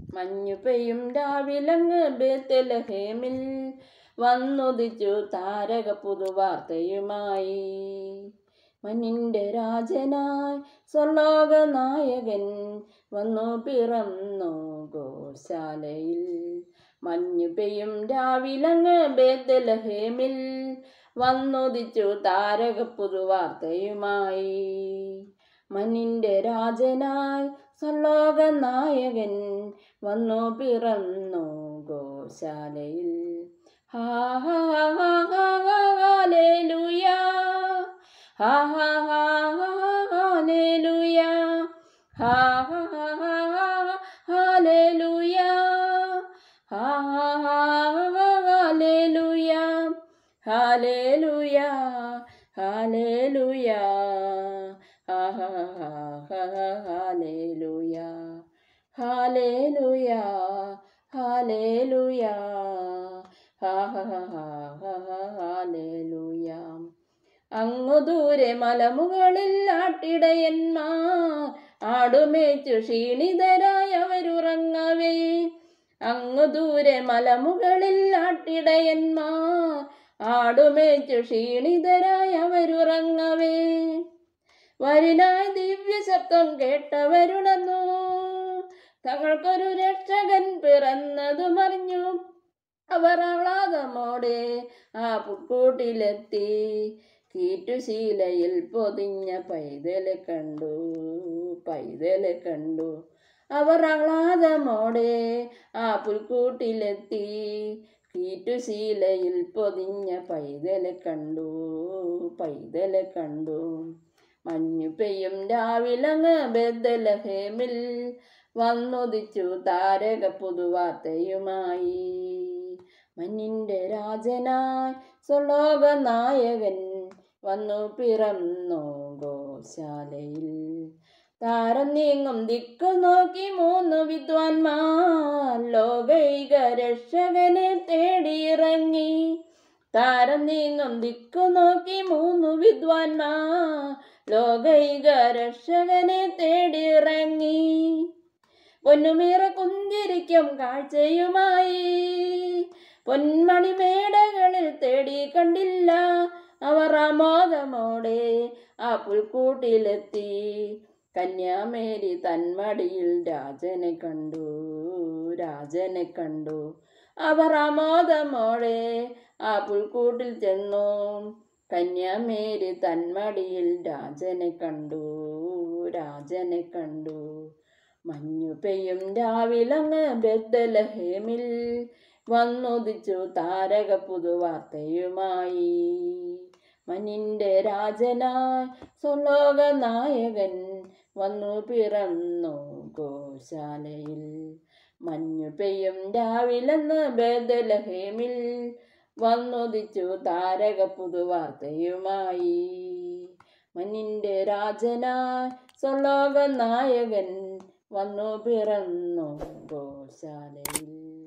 മഞ്ഞു പെയ്യും രാവിലങ്ങ് ബേത്തലഹേമിൽ വന്നുദിച്ചു താരക പുതുവാർത്തയുമായി മഞ്ഞിൻ്റെ രാജനായി സ്വർലോക നായകൻ വന്നു പിറന്നു ഗോശാലയിൽ മഞ്ഞു പെയ്യും രാവിലങ്ങ് ബേത്തലഹേമിൽ വന്നുദിച്ചു താരക പുതുവാർത്തയുമായി മഞ്ഞിൻ്റെ രാജനായി സ്വർലോക നായകൻ വന്നു പിറന്നു ഗോശാലയിൽ ഹാ ഹാ ഹാ ഹാ ഹാലേലുയാ ഹാ ഹാ ഹാ ഹാലേലുയാ ഹാ ഹാ ഹാ ഹാലേലുയാ ഹാ ഹാ ഹാലേലുയാ ഹാലേലുയാ ഹാലേലുയാ ഹാ ഹാ ഹാലേലുയാ ഹാലേലുയാ ഹാലേലുയാ ഹാ ഹാ ഹാലേലുയാ അങ്ങു ദൂരെ മലമുകളിൽ ആട്ടിടയന്മാർ ആടുമേച്ചു ക്ഷീണിതരായി അവരുറങ്ങവേ അങ്ങു ദൂരെ മലമുകളിൽ ആട്ടിടയന്മാർ ആടുമേച്ചു ക്ഷീണിതരായി അവരുറങ്ങവേ വരിനായി ദിവ്യ ശബ്ദം കേട്ടവരുണർന്നു തങ്ങൾക്കൊരു രക്ഷകൻ പിറന്നതുമറിഞ്ഞു അവർ ആഹ്ലാദമോടെ ആ പുൽക്കൂട്ടിലെത്തി കീറ്റുശീലയിൽ പൊതിഞ്ഞ പൈതലെ കണ്ടു പൈതലെ കണ്ടു അവർ ആഹ്ലാദമോടെ ആ പുൽക്കൂട്ടിലെത്തി കീറ്റുശീലയിൽ പൊതിഞ്ഞ പൈതലെ കണ്ടു പൈതലെ കണ്ടു മഞ്ഞു പെയ്യും രാവിലങ്ങ് ബദലഹേമിൽ വന്നുദിച്ചു താരക പുതുവാർത്തയുമായി മഞ്ഞിൻ്റെ രാജനായി സ്വലോക നായകൻ വന്നു പിറന്നു ഗോശാലയിൽ താരം നീങ്ങും ദിക്കു നോക്കി മൂന്ന് വിദ്വാൻമാർ ലോകൈക രക്ഷകനെ തേടിയിറങ്ങി താരം നീങ്ങും ദിക്കു നോക്കി മൂന്ന് വിദ്വാൻമാർ ലോകൈക രക്ഷകനെ തേടിയിറങ്ങി പൊന്നുമീറ കുന്തിരിക്കും കാഴ്ചയുമായി പൊന്മണിമേടകളിൽ തേടി കണ്ടില്ല അവർ ആമോദമോടെ ആ പുൽക്കൂട്ടിലെത്തി കന്യാമേരി തന്മടിയിൽ രാജനെ കണ്ടു രാജനെ കണ്ടു അവർ ആമോദമോടെ ആ പുൽക്കൂട്ടിൽ ചെന്നു കന്യാമേരി തന്മടിയിൽ രാജനെ കണ്ടു രാജനെ കണ്ടു മഞ്ഞു പെയ്യും രാവിലങ്ങ് ബെദ്ദലഹേമിൽ വന്നുദിച്ചു താരക പുതുവാർത്തയുമായി മഞ്ഞിൻ്റെ രാജനായി സ്വലോക നായകൻ വന്നു പിറന്നു ഗോശാലയിൽ മഞ്ഞു പെയ്യും രാവിലെന്ന് ബേദലഹേമിൽ വന്നുദിച്ചു താരക പുതുവാർത്തയുമായി മഞ്ഞിൻ്റെ രാജനായി സ്വലോക നായകൻ വന്നു പിറന്നു ഗോശാലയിൽ